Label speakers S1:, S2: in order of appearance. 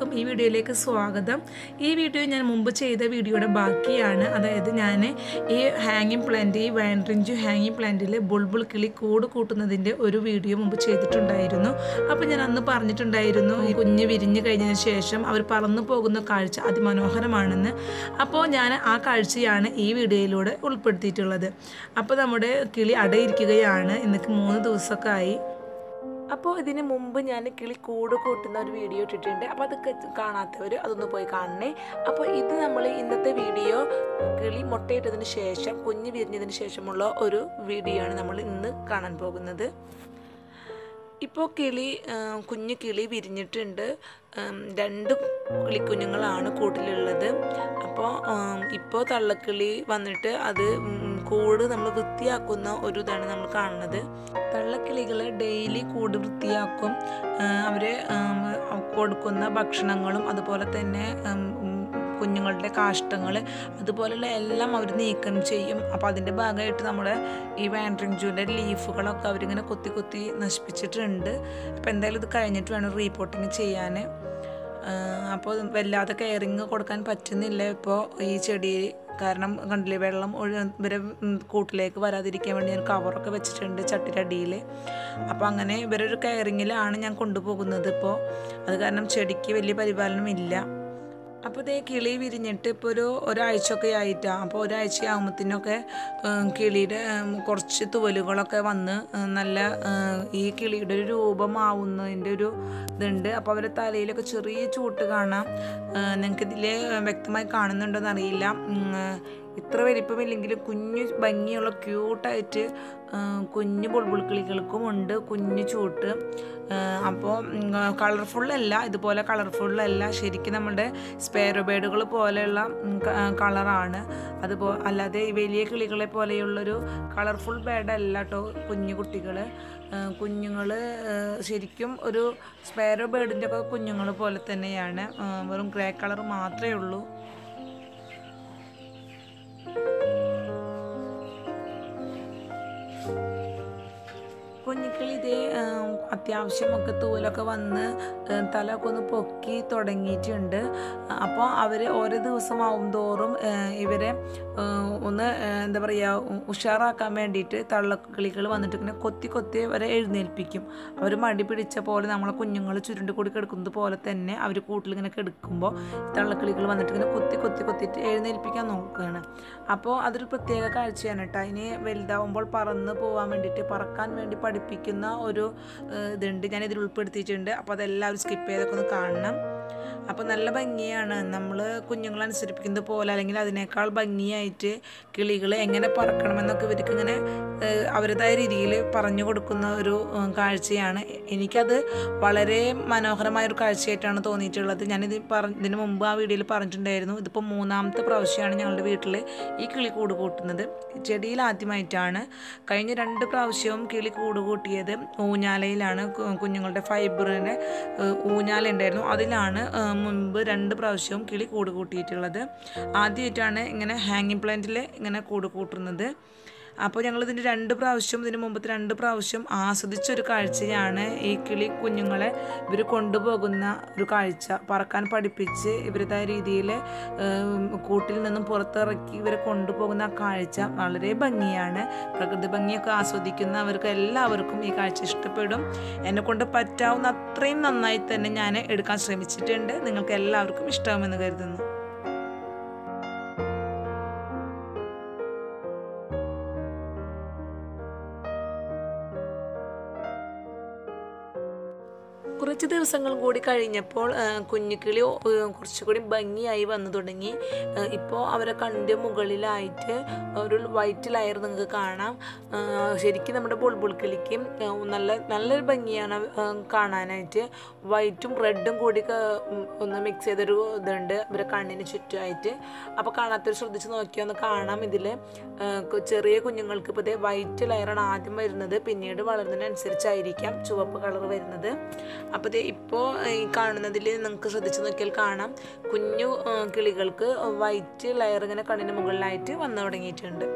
S1: എല്ലാവർക്കും ഈ വീഡിയോയിലേക്ക് സ്വാഗതം ഈ വീഡിയോ ഞാൻ മുമ്പ് ചെയ്ത വീഡിയോയുടെ ബാക്കിയാണ് അതായത് ഞാൻ ഈ ഹാങ്ങിങ് പ്ലാന്റ് ഈ വാൻഡ്രിഞ്ചു ഹാങ്ങിങ് പ്ലാന്റിൽ ബുൾബുൾ കിളി കൂട് കൂട്ടുന്നതിൻ്റെ ഒരു വീഡിയോ മുമ്പ് ചെയ്തിട്ടുണ്ടായിരുന്നു അപ്പോൾ ഞാൻ അന്ന് പറഞ്ഞിട്ടുണ്ടായിരുന്നു ഈ കുഞ്ഞ് വിരിഞ്ഞ് കഴിഞ്ഞതിന് ശേഷം അവർ പറന്നു പോകുന്ന കാഴ്ച അതിമനോഹരമാണെന്ന് അപ്പോൾ ഞാൻ ആ കാഴ്ചയാണ് ഈ വീഡിയോയിലൂടെ ഉൾപ്പെടുത്തിയിട്ടുള്ളത് അപ്പോൾ നമ്മുടെ കിളി അടയിരിക്കുകയാണ് ഇന്നേക്ക് മൂന്ന് ദിവസമൊക്കെ ആയി അപ്പോൾ ഇതിന് മുമ്പ് ഞാൻ കിളി കൂട് കൂട്ടുന്ന ഒരു വീഡിയോ ഇട്ടിട്ടുണ്ട് അപ്പോൾ അതൊക്കെ കാണാത്തവർ അതൊന്ന് പോയി കാണണേ അപ്പോൾ ഇത് നമ്മൾ ഇന്നത്തെ വീഡിയോ കിളി മുട്ടയിട്ടതിന് ശേഷം കുഞ്ഞ് വിരിഞ്ഞതിന് ശേഷമുള്ള ഒരു വീഡിയോ ആണ് നമ്മൾ ഇന്ന് കാണാൻ പോകുന്നത് ഇപ്പോൾ കിളി ആ, കുഞ്ഞു കിളി വിരിഞ്ഞിട്ടുണ്ട് ഉം, രണ്ട് കിളിക്കുഞ്ഞുങ്ങളാണ് കൂട്ടിലുള്ളത് അപ്പോൾ ഇപ്പോൾ തള്ളക്കിളി വന്നിട്ട് അത് ഉം, കൂട് നമ്മൾ വൃത്തിയാക്കുന്ന ഒരു ഇതാണ് നമ്മൾ കാണുന്നത് തള്ളക്കിളികൾ ഡെയിലി കൂട് വൃത്തിയാക്കും അവർ കൊടുക്കുന്ന ഭക്ഷണങ്ങളും അതുപോലെ തന്നെ ഉം, ഉം, കുഞ്ഞുങ്ങളുടെ കാഷ്ടങ്ങൾ അതുപോലെയുള്ള എല്ലാം അവർ നീക്കം ചെയ്യും അപ്പോൾ അതിൻ്റെ ഭാഗമായിട്ട് നമ്മുടെ ഈ വാൻഡ്രിങ് ജൂൻ്റെ ലീഫുകളൊക്കെ അവരിങ്ങനെ കൊത്തി കൊത്തി നശിപ്പിച്ചിട്ടുണ്ട് അപ്പോൾ എന്തായാലും ഇത് കഴിഞ്ഞിട്ട് വേണം റീപോർട്ടിങ് ചെയ്യാൻ അപ്പോൾ വല്ലാതെ കെയറിങ് കൊടുക്കാൻ പറ്റുന്നില്ല ഇപ്പോൾ ഈ ചെടി കാരണം കണ്ടില്ലേ വെള്ളം ഒഴു ഇവരെ ഉം, കൂട്ടിലേക്ക് വരാതിരിക്കാൻ വേണ്ടി ഞാൻ കവറൊക്കെ വെച്ചിട്ടുണ്ട് ചട്ടിയുടെ അടിയിൽ അപ്പോൾ അങ്ങനെ ഇവരൊരു കെയറിങ്ങിലാണ് ഞാൻ കൊണ്ടുപോകുന്നത് ഇപ്പോൾ അത് കാരണം ചെടിക്ക് വലിയ പരിപാലനം ഇല്ല അപ്പോൾ ഇതേ കിളി വിരിഞ്ഞിട്ട് ഇപ്പോൾ ഒരു ഒരാഴ്ചയൊക്കെ ആയിട്ടാണ് അപ്പോൾ ഒരാഴ്ച ആകുമ്പത്തിനൊക്കെ കിളിയുടെ ഉം, കുറച്ച് തുവലുകളൊക്കെ വന്ന് ഉം, നല്ല ഉം, ഈ കിളിയുടെ ഒരു രൂപമാവുന്നതിൻ്റെ ഒരു ഇതുണ്ട് അപ്പോൾ അവരുടെ തലയിലൊക്കെ ചെറിയ ചൂട്ട് കാണാം നിങ്ങൾക്ക് ഇതിൽ വ്യക്തമായി കാണുന്നുണ്ടോയെന്ന് അറിയില്ല ഉം, ഇത്ര വലിപ്പമില്ലെങ്കിലും കുഞ്ഞു ഭംഗിയുള്ള ക്യൂട്ടായിട്ട് കുഞ്ഞു ബുൾബുൾ കിളികൾക്കും ഉണ്ട് കുഞ്ഞു ചൂട്ട് അപ്പോൾ കളർഫുള്ളല്ല ഇതുപോലെ കളർഫുള്ളല്ല ശരിക്കും നമ്മുടെ സ്പെയറോ ബേഡുകൾ പോലെയുള്ള കളറാണ് അതുപോ അല്ലാതെ ഈ വലിയ കിളികളെ പോലെയുള്ളൊരു കളർഫുൾ ബേഡല്ല കേട്ടോ കുഞ്ഞു കുട്ടികൾ കുഞ്ഞുങ്ങൾ ശരിക്കും ഒരു സ്പെയറോ ബേഡിൻ്റെ ഒക്കെ കുഞ്ഞുങ്ങൾ പോലെ തന്നെയാണ് ആ, വെറും ഗ്രേ കളർ മാത്രമേ ഉള്ളൂ കുഞ്ഞിക്കിളി ഇതേ ആം, അത്യാവശ്യമൊക്കെ തൂലൊക്കെ വന്ന് ഏ, തലയൊക്കെ ഒന്ന് പൊക്കി തുടങ്ങിയിട്ടുണ്ട് അപ്പോൾ അവർ ഓരോ ദിവസമാവും തോറും ഏ, ഇവരെ ഏ, ഒന്ന് ഏ, എന്താ പറയുക ഉഷാറാക്കാൻ വേണ്ടിയിട്ട് തള്ളക്കിളികൾ വന്നിട്ട് ഇങ്ങനെ കൊത്തി കൊത്തി വരെ എഴുന്നേൽപ്പിക്കും അവർ മടി പിടിച്ച പോലെ നമ്മളെ കുഞ്ഞുങ്ങൾ ചുരുണ്ട് കൂടി കിടക്കുന്നത് പോലെ തന്നെ അവർ കൂട്ടിലിങ്ങനെ കിടക്കുമ്പോൾ തള്ളക്കിളികൾ വന്നിട്ട് ഇങ്ങനെ കൊത്തി കൊത്തി കൊത്തിയിട്ട് എഴുന്നേൽപ്പിക്കാൻ നോക്കുകയാണ് അപ്പോൾ അതൊരു പ്രത്യേക കാഴ്ചയാണ് കേട്ടോ അതിന് വലുതാവുമ്പോൾ പറന്ന് പോകാൻ വേണ്ടിയിട്ട് പറക്കാൻ വേണ്ടി പഠിപ്പിക്കുന്ന ഒരു ഏഹ്, ഇതുണ്ട് ഞാൻ ഇതിൽ ഉൾപ്പെടുത്തിയിട്ടുണ്ട് അപ്പോൾ അതെല്ലാവരും സ്കിപ്പ് ചെയ്തൊക്കെ ഒന്ന് കാണണം അപ്പോൾ നല്ല ഭംഗിയാണ് നമ്മൾ കുഞ്ഞുങ്ങളെ അനുസരിപ്പിക്കുന്നത് പോലെ അല്ലെങ്കിൽ അതിനേക്കാൾ ഭംഗിയായിട്ട് കിളികൾ എങ്ങനെ പറക്കണമെന്നൊക്കെ ഇവർക്ക് ഇങ്ങനെ ഏഹ്, അവരുടേതായ രീതിയിൽ പറഞ്ഞു കൊടുക്കുന്ന ഒരു ഏഹ്, കാഴ്ചയാണ് എനിക്കത് വളരെ മനോഹരമായ ഒരു കാഴ്ചയായിട്ടാണ് തോന്നിയിട്ടുള്ളത് ഞാനിത് പറ ഇതിന് മുമ്പ് ആ വീഡിയോയിൽ പറഞ്ഞിട്ടുണ്ടായിരുന്നു ഇതിപ്പോൾ മൂന്നാമത്തെ പ്രാവശ്യമാണ് ഞങ്ങളുടെ വീട്ടിൽ ഈ കിളി കൂട് കൂട്ടുന്നത് ചെടിയിൽ ആദ്യമായിട്ടാണ് കഴിഞ്ഞ രണ്ട് പ്രാവശ്യവും കിളി കൂട് കൂട്ടിയത് ഊഞ്ഞാലയിലാണ് കു- കുഞ്ഞുങ്ങളുടെ ഫൈബറിന് ഊഞ്ഞാല ഉണ്ടായിരുന്നു അതിലാണ് ഏഹ്, മുൻപ് രണ്ട് പ്രാവശ്യവും കിളി കൂട് കൂട്ടിയിട്ടുള്ളത് ആദ്യമായിട്ടാണ് ഇങ്ങനെ ഹാങ്ങിങ് പ്ലാന്റിൽ ഇങ്ങനെ കൂട് കൂട്ടുന്നത് അപ്പോൾ ഞങ്ങൾ ഇതിൻ്റെ രണ്ട് പ്രാവശ്യം ഇതിന് മുമ്പത്തെ രണ്ട് പ്രാവശ്യം ആസ്വദിച്ചൊരു കാഴ്ചയാണ് ഈ കിളി കുഞ്ഞുങ്ങളെ ഇവർ കൊണ്ടുപോകുന്ന ഒരു കാഴ്ച പറക്കാൻ പഠിപ്പിച്ച് ഇവരുടേതായ രീതിയിൽ കൂട്ടിൽ നിന്നും പുറത്തിറക്കി ഇവരെ കൊണ്ടുപോകുന്ന ആ കാഴ്ച വളരെ ഭംഗിയാണ് പ്രകൃതി ഭംഗിയൊക്കെ ആസ്വദിക്കുന്നവർക്ക് എല്ലാവർക്കും ഈ കാഴ്ച ഇഷ്ടപ്പെടും എന്നെ കൊണ്ട് പറ്റാവുന്ന അത്രയും നന്നായി തന്നെ ഞാൻ എടുക്കാൻ ശ്രമിച്ചിട്ടുണ്ട് നിങ്ങൾക്ക് എല്ലാവർക്കും ഇഷ്ടമാകുമെന്ന് കരുതുന്നു കുറച്ച് ദിവസങ്ങൾ കൂടി കഴിഞ്ഞപ്പോൾ ആ, കുഞ്ഞുകിളി ആ, കുറച്ചുകൂടി ഭംഗിയായി വന്നു തുടങ്ങി ഇപ്പോൾ അവരെ കണ്ട് മുകളിലായിട്ട് ഒരു വൈറ്റ് ലയർ നിങ്ങൾക്ക് കാണാം ആ, ശരിക്കും നമ്മുടെ ബുൾബുൾ കിളിക്ക് ആ, നല്ല നല്ലൊരു ഭംഗിയാണ് ആ, കാണാനായിട്ട് വൈറ്റും റെഡും കൂടി ക- ഉം, ഒന്ന് മിക്സ് ചെയ്തൊരു ഇതുണ്ട് ഇവരെ കണ്ണിന് ചുറ്റുമായിട്ട് അപ്പോൾ കാണാത്തൊരു ശ്രദ്ധിച്ച് നോക്കിയാൽ ഒന്ന് കാണാം ഇതിൽ ചെറിയ കുഞ്ഞുങ്ങൾക്ക് ഇപ്പോൾ ഇതേ വൈറ്റ് ലെയറാണ് ആദ്യം വരുന്നത് പിന്നീട് വളരുന്നതിനനുസരിച്ചായിരിക്കാം ചുവപ്പ് കളർ വരുന്നത് അപ്പോൾ ഇത് ഇപ്പോൾ ഈ കാണുന്നതിൽ നിങ്ങൾക്ക് ശ്രദ്ധിച്ച് നോക്കിയാൽ കാണാം കുഞ്ഞു ആ, കിളികൾക്ക് വൈറ്റ് ലെയർ ഇങ്ങനെ കണ്ണിന് മുകളിലായിട്ട് വന്നു തുടങ്ങിയിട്ടുണ്ട്